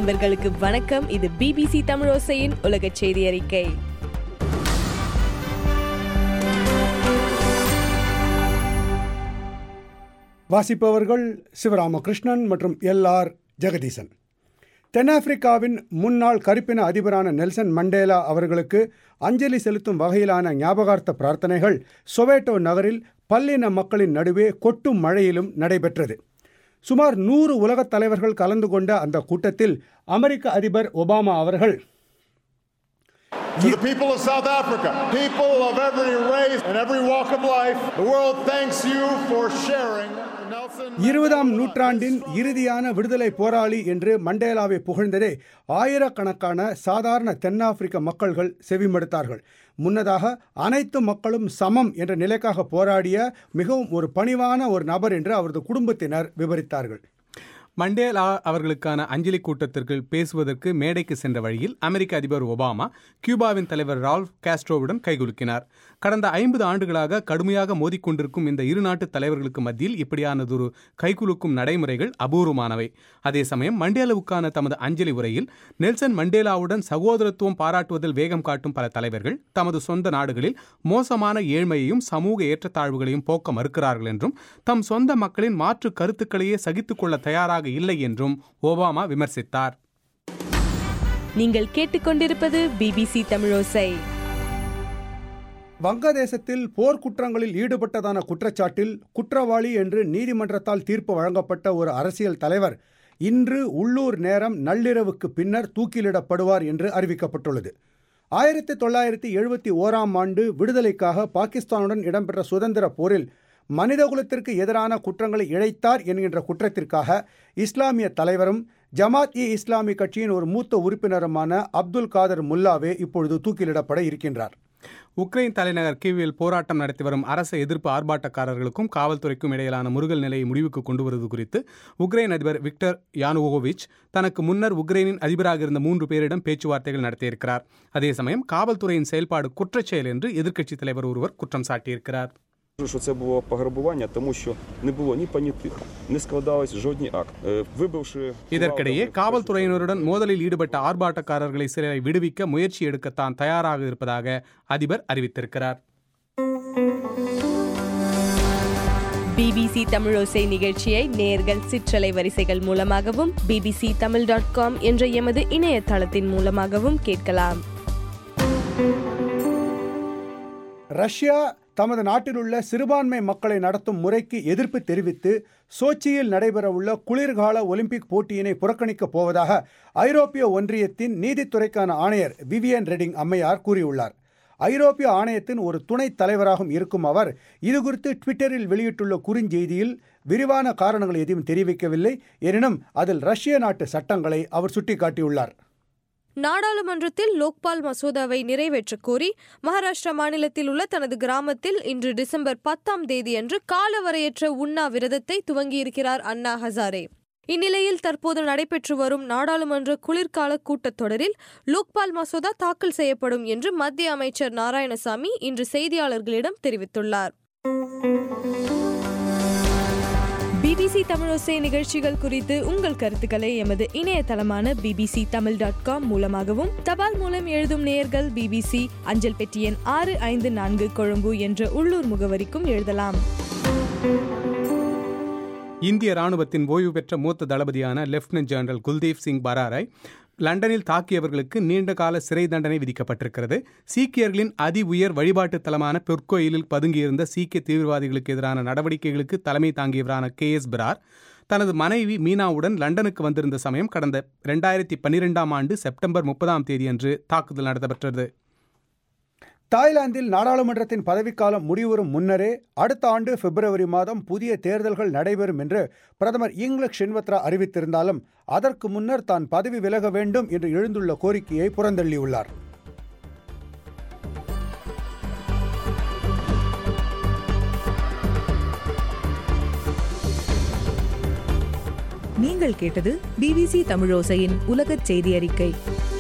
நண்பர்களுக்கு வணக்கம் இது பிபிசி தமிழோசையின் உலக செய்தி அறிக்கை வாசிப்பவர்கள் சிவராமகிருஷ்ணன் மற்றும் எல் ஆர் ஜெகதீசன் தென்னாப்பிரிக்காவின் முன்னாள் கருப்பின அதிபரான நெல்சன் மண்டேலா அவர்களுக்கு அஞ்சலி செலுத்தும் வகையிலான ஞாபகார்த்த பிரார்த்தனைகள் சொவேட்டோ நகரில் பல்லின மக்களின் நடுவே கொட்டும் மழையிலும் நடைபெற்றது சுமார் நூறு உலகத் தலைவர்கள் கலந்து கொண்ட அந்த கூட்டத்தில் அமெரிக்க அதிபர் ஒபாமா அவர்கள் To the people of South Africa, people of every race and every walk of life, the world thanks you for sharing Nelson. இருபதாம் நூற்றாண்டின் இறுதியான விடுதலை போராளி என்று மண்டேலாவை புகழ்ந்ததே ஆயிரக்கணக்கான சாதாரண தென்னாப்பிரிக்க மக்கள்கள் செவிமடுத்தார்கள் முன்னதாக அனைத்து மக்களும் சமம் என்ற நிலைக்காக போராடிய மிகவும் ஒரு பணிவான ஒரு நபர் என்று அவரது குடும்பத்தினர் விவரித்தார்கள் மண்டேலா அவர்களுக்கான அஞ்சலி கூட்டத்திற்கு பேசுவதற்கு மேடைக்கு சென்ற வழியில் அமெரிக்க அதிபர் ஒபாமா கியூபாவின் தலைவர் ரால்ஃப் காஸ்ட்ரோவுடன் கைகுலுக்கினார் கடந்த ஐம்பது ஆண்டுகளாக கடுமையாக மோதிக்கொண்டிருக்கும் இந்த இரு நாட்டு தலைவர்களுக்கு மத்தியில் இப்படியானதொரு கைகுலுக்கும் நடைமுறைகள் அபூர்வமானவை அதே சமயம் மண்டேலாவுக்கான தமது அஞ்சலி உரையில் நெல்சன் மண்டேலாவுடன் சகோதரத்துவம் பாராட்டுவதில் வேகம் காட்டும் பல தலைவர்கள் தமது சொந்த நாடுகளில் மோசமான ஏழ்மையையும் சமூக ஏற்றத்தாழ்வுகளையும் போக்க மறுக்கிறார்கள் என்றும் தம் சொந்த மக்களின் மாற்று கருத்துக்களையே சகித்துக் கொள்ள தயாராக இல்லை என்றும் ஒபாமா விமர்சித்தார் நீங்கள் கேட்டுக்கொண்டிருப்பது பிபிசி தமிழோசை வங்கதேசத்தில் போர்க்குற்றங்களில் ஈடுபட்டதான குற்றச்சாட்டில் குற்றவாளி என்று நீதிமன்றத்தால் தீர்ப்பு வழங்கப்பட்ட ஒரு அரசியல் தலைவர் இன்று உள்ளூர் நேரம் நள்ளிரவுக்கு பின்னர் தூக்கிலிடப்படுவார் என்று அறிவிக்கப்பட்டுள்ளது ஆயிரத்தி தொள்ளாயிரத்தி எழுபத்தி ஓராம் ஆண்டு விடுதலைக்காக பாகிஸ்தானுடன் இடம்பெற்ற சுதந்திர போரில் மனிதகுலத்திற்கு எதிரான குற்றங்களை இழைத்தார் என்கின்ற குற்றத்திற்காக இஸ்லாமிய தலைவரும் ஜமாத் இ இஸ்லாமி கட்சியின் ஒரு மூத்த உறுப்பினருமான அப்துல் காதர் முல்லாவே இப்பொழுது தூக்கிலிடப்பட இருக்கின்றார் உக்ரைன் தலைநகர் கீவில் போராட்டம் நடத்தி வரும் அரசு எதிர்ப்பு ஆர்ப்பாட்டக்காரர்களுக்கும் காவல்துறைக்கும் இடையிலான முருகல் நிலையை முடிவுக்கு கொண்டு வருவது குறித்து உக்ரைன் அதிபர் விக்டர் யானுவோவிச் தனக்கு முன்னர் உக்ரைனின் அதிபராக இருந்த மூன்று பேரிடம் பேச்சுவார்த்தைகள் நடத்தியிருக்கிறார் அதே சமயம் காவல்துறையின் செயல்பாடு குற்றச்செயல் என்று எதிர்க்கட்சித் தலைவர் ஒருவர் குற்றம் சாட்டியிருக்கிறார் Кажу, що це було пограбування, тому що не було ні понятих, не складались жодні акти. Е, Вибивши இதற்கிடையே காவல்துறையினருடன் மோதலில் ஈடுபட்ட ஆர்ப்பாட்டக்காரர்களை சிலரை விடுவிக்க முயற்சி எடுக்கத்தான் தயாராக இருப்பதாக அதிபர் அறிவித்திருக்கிறார் பிபிசி தமிழோசை நிகழ்ச்சியை நேர்கள் சிற்றலை வரிசைகள் மூலமாகவும் பிபிசி தமிழ் டாட் காம் என்ற எமது இணையதளத்தின் மூலமாகவும் கேட்கலாம் ரஷ்யா தமது நாட்டிலுள்ள சிறுபான்மை மக்களை நடத்தும் முறைக்கு எதிர்ப்பு தெரிவித்து சோச்சியில் நடைபெறவுள்ள குளிர்கால ஒலிம்பிக் போட்டியினை புறக்கணிக்கப் போவதாக ஐரோப்பிய ஒன்றியத்தின் நீதித்துறைக்கான ஆணையர் விவியன் ரெடிங் அம்மையார் கூறியுள்ளார் ஐரோப்பிய ஆணையத்தின் ஒரு துணைத் தலைவராகவும் இருக்கும் அவர் இதுகுறித்து ட்விட்டரில் வெளியிட்டுள்ள குறுஞ்செய்தியில் விரிவான காரணங்கள் எதையும் தெரிவிக்கவில்லை எனினும் அதில் ரஷ்ய நாட்டு சட்டங்களை அவர் சுட்டிக்காட்டியுள்ளார் நாடாளுமன்றத்தில் லோக்பால் மசோதாவை நிறைவேற்றக் கோரி மகாராஷ்டிரா மாநிலத்தில் உள்ள தனது கிராமத்தில் இன்று டிசம்பர் பத்தாம் தேதியன்று காலவரையற்ற உண்ணாவிரதத்தை துவங்கியிருக்கிறார் அண்ணா ஹசாரே இந்நிலையில் தற்போது நடைபெற்று வரும் நாடாளுமன்ற குளிர்கால கூட்டத்தொடரில் லோக்பால் மசோதா தாக்கல் செய்யப்படும் என்று மத்திய அமைச்சர் நாராயணசாமி இன்று செய்தியாளர்களிடம் தெரிவித்துள்ளார் பிபிசி தமிழோசை நிகழ்ச்சிகள் குறித்து உங்கள் கருத்துக்களை எமது இணையதளமான பிபிசி தமிழ் டாட் காம் மூலமாகவும் தபால் மூலம் எழுதும் நேயர்கள் பிபிசி அஞ்சல் பெட்டி எண் ஆறு ஐந்து நான்கு கொழும்பு என்ற உள்ளூர் முகவரிக்கும் எழுதலாம் இந்திய ராணுவத்தின் ஓய்வு பெற்ற மூத்த தளபதியான லெப்டினன்ட் ஜெனரல் குல்தீப் சிங் பராராய் லண்டனில் தாக்கியவர்களுக்கு நீண்ட கால சிறை தண்டனை விதிக்கப்பட்டிருக்கிறது சீக்கியர்களின் அதி உயர் வழிபாட்டு தலமான பொற்கோயிலில் பதுங்கியிருந்த சீக்கிய தீவிரவாதிகளுக்கு எதிரான நடவடிக்கைகளுக்கு தலைமை தாங்கியவரான கே எஸ் பிரார் தனது மனைவி மீனாவுடன் லண்டனுக்கு வந்திருந்த சமயம் கடந்த ரெண்டாயிரத்தி பன்னிரெண்டாம் ஆண்டு செப்டம்பர் முப்பதாம் தேதியன்று தாக்குதல் நடத்தப்பட்டது தாய்லாந்தில் நாடாளுமன்றத்தின் பதவிக்காலம் முடிவுறும் முன்னரே அடுத்த ஆண்டு பிப்ரவரி மாதம் புதிய தேர்தல்கள் நடைபெறும் என்று பிரதமர் இங்லக் ஷின்வத்ரா அறிவித்திருந்தாலும் அதற்கு முன்னர் தான் பதவி விலக வேண்டும் என்று எழுந்துள்ள கோரிக்கையை புறந்தள்ளியுள்ளார் நீங்கள் கேட்டது பிபிசி தமிழோசையின் உலகச் செய்தி அறிக்கை